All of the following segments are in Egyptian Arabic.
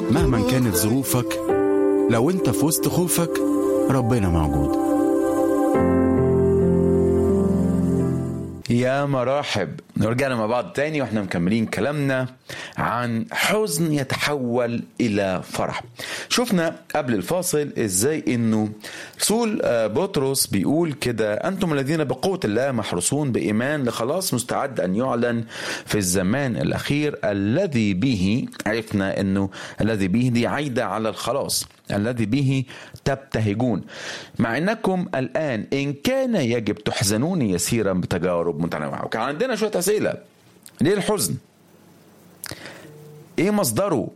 مهما كانت ظروفك لو انت في وسط خوفك ربنا موجود يا مراحب رجعنا مع بعض تاني واحنا مكملين كلامنا عن حزن يتحول الى فرح شفنا قبل الفاصل ازاي انه رسول بطرس بيقول كده انتم الذين بقوة الله محروسون بايمان لخلاص مستعد ان يعلن في الزمان الاخير الذي به عرفنا انه الذي به دي عايدة على الخلاص الذي به تبتهجون مع انكم الان ان كان يجب تحزنون يسيرا بتجارب متنوعه وكان عندنا شويه اسئله ليه الحزن ايه مصدره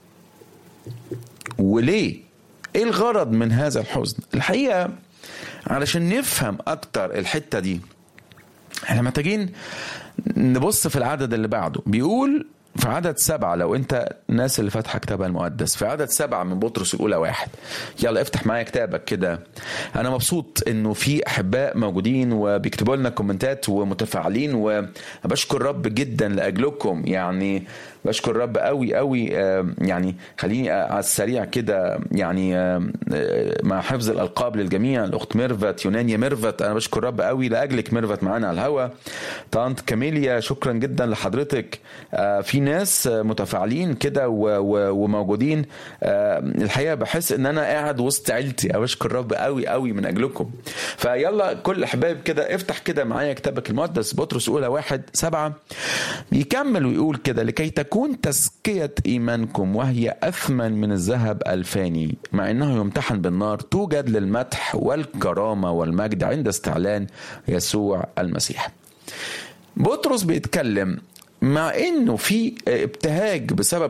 وليه ايه الغرض من هذا الحزن الحقيقه علشان نفهم اكتر الحته دي احنا محتاجين نبص في العدد اللي بعده بيقول في عدد سبعة لو انت الناس اللي فاتحة كتابها المقدس في عدد سبعة من بطرس الأولى واحد يلا افتح معايا كتابك كده أنا مبسوط إنه في أحباء موجودين وبيكتبوا لنا كومنتات ومتفاعلين وبشكر رب جدا لأجلكم يعني بشكر رب قوي قوي يعني خليني على السريع كده يعني مع حفظ الالقاب للجميع الاخت ميرفت يونانيا ميرفت انا بشكر رب قوي لاجلك ميرفت معانا على الهوا طنط كاميليا شكرا جدا لحضرتك في ناس متفاعلين كده وموجودين الحقيقه بحس ان انا قاعد وسط عيلتي انا بشكر رب قوي قوي من اجلكم فيلا كل احباب كده افتح كده معايا كتابك المقدس بطرس اولى واحد سبعة يكمل ويقول كده لكي تكون تكون تزكية إيمانكم وهي أثمن من الذهب الفاني مع أنه يمتحن بالنار توجد للمدح والكرامة والمجد عند استعلان يسوع المسيح بطرس بيتكلم مع انه في ابتهاج بسبب